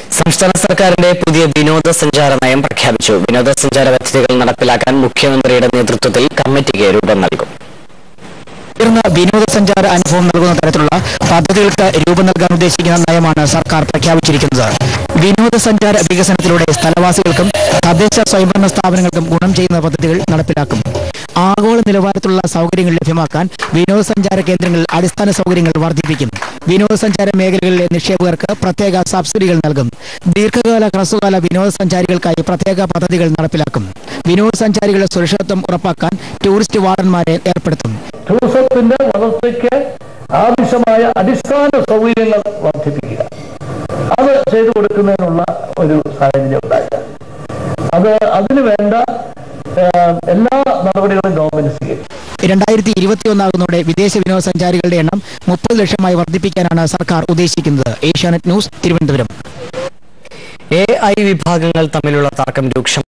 സംസ്ഥാന സർക്കാരിന്റെ പുതിയ വിനോദസഞ്ചാര നയം പ്രഖ്യാപിച്ചു വിനോദസഞ്ചാര പദ്ധതികൾ നടപ്പിലാക്കാൻ മുഖ്യമന്ത്രിയുടെ നേതൃത്വത്തിൽ കമ്മിറ്റിക്ക് രൂപം നൽകും ഉയർന്ന വിനോദസഞ്ചാര അനുഭവം നൽകുന്ന തരത്തിലുള്ള പദ്ധതികൾക്ക് രൂപം നൽകാൻ ഉദ്ദേശിക്കുന്ന നയമാണ് സർക്കാർ പ്രഖ്യാപിച്ചിരിക്കുന്നത് വിനോദസഞ്ചാര വികസനത്തിലൂടെ സ്ഥലവാസികൾക്കും തദ്ദേശ സ്വയംഭരണ സ്ഥാപനങ്ങൾക്കും ഗുണം ചെയ്യുന്ന പദ്ധതികൾ നടപ്പിലാക്കും ആഗോള നിലവാരത്തിലുള്ള സൗകര്യങ്ങൾ ലഭ്യമാക്കാൻ വിനോദസഞ്ചാര കേന്ദ്രങ്ങളിൽ അടിസ്ഥാന സൗകര്യങ്ങൾ വർദ്ധിപ്പിക്കും വിനോദസഞ്ചാര മേഖലകളിലെ നിക്ഷേപകർക്ക് പ്രത്യേക സബ്സിഡികൾ നൽകും ദീർഘകാല ഹ്രസ്വകാല വിനോദസഞ്ചാരികൾക്കായി പ്രത്യേക പദ്ധതികൾ നടപ്പിലാക്കും വിനോദസഞ്ചാരികളുടെ സുരക്ഷിതത്വം ഉറപ്പാക്കാൻ ടൂറിസ്റ്റ് വാർഡന്മാരെ ഏർപ്പെടുത്തും ടൂറിസത്തിന്റെ വളർച്ചയ്ക്ക് ആവശ്യമായ അടിസ്ഥാന സൗകര്യങ്ങൾ വർദ്ധിപ്പിക്കുക അത് ചെയ്തു കൊടുക്കുന്നതിനുള്ള ഒരു സാഹചര്യം ഉണ്ടാക്കുക അത് അതിനു വേണ്ട ഏഹ്, എല്ലാ നടപടികളും ഗവൺമെന്റ് സ്വീകരിക്കും രണ്ടായിരത്തി ഇരുപത്തിയൊന്നാകുന്നതോടെ വിദേശ വിനോദസഞ്ചാരികളുടെ എണ്ണം മുപ്പത് ലക്ഷമായി വർദ്ധിപ്പിക്കാനാണ് സർക്കാർ ഉദ്ദേശിക്കുന്നത് Asianet news Thiruvananthapuram A I വിഭാഗങ്ങൾ തമ്മിലുള്ള തർക്കം രൂക്ഷം